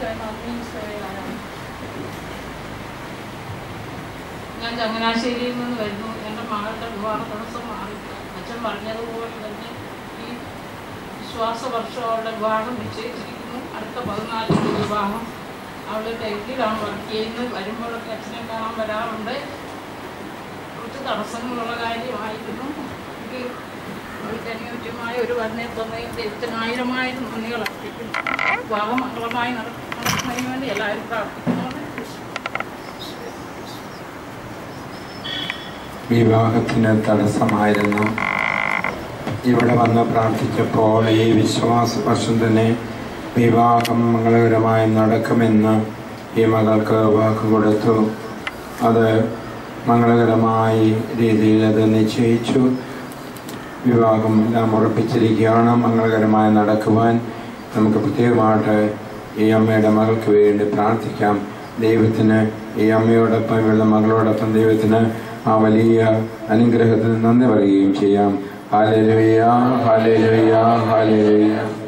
നന്ദി ഈശോയെ ആരാധന. ഞാൻ ചങ്ങനാശ്ശേരിയിൽ നിന്ന് വരുന്നു എൻ്റെ മകളുടെ വിവാഹ തടസ്സം മാറി അച്ഛൻ പറഞ്ഞതുപോലെ തന്നെ ഈ വിശ്വാസ വർഷം അവളുടെ വിവാഹം നിശ്ചയിച്ചിരിക്കുന്നു അടുത്ത പതിനാലിന് വിവാഹം അവൾ ഡൽഹിയിലാണ് വർക്ക് ചെയ്യുന്നത് വരുമ്പോഴൊക്കെ അച്ഛനെ കാണാൻ വരാറുണ്ട് കുറച്ച് തടസ്സങ്ങളുള്ള കാര്യമായിരുന്നു എനിക്ക് അവൾക്ക് അനുയോജ്യമായ ഒരു വന്നെ തന്നതിൽ ദൈവത്തിന് ആയിരമായിരം നന്ദികൾ അർപ്പിക്കുന്നു വിവാഹം മംഗളമായി നടക്കുന്നതിന് വേണ്ടി എല്ലാവരും പ്രാർത്ഥിക്കുന്നുണ്ട് വിവാഹത്തിന് തടസ്സമായിരുന്നു ഇവിടെ വന്ന് പ്രാർത്ഥിച്ചപ്പോൾ ഈ വിശ്വാസ വർഷം തന്നെ വിവാഹം മംഗളകരമായി നടക്കുമെന്ന് ഈ മകൾക്ക് വാക്ക് കൊടുത്തു അത് മംഗളകരമായി രീതിയിൽ അത് നിശ്ചയിച്ചു വിവാഹം എല്ലാം ഉറപ്പിച്ചിരിക്കുകയാണ് മംഗളകരമായി നടക്കുവാൻ നമുക്ക് പ്രത്യേകമായിട്ട് ഈ അമ്മയുടെ മകൾക്ക് വേണ്ടി പ്രാർത്ഥിക്കാം ദൈവത്തിന് ഈ അമ്മയോടൊപ്പം ഇവരുടെ മകളോടൊപ്പം ദൈവത്തിന് ആ വലിയ അനുഗ്രഹത്തിന് നന്ദി പറയുകയും ചെയ്യാം ഹാലേലുയ്യ ഹാലേലുയ്യ ഹാലേലുയ്യ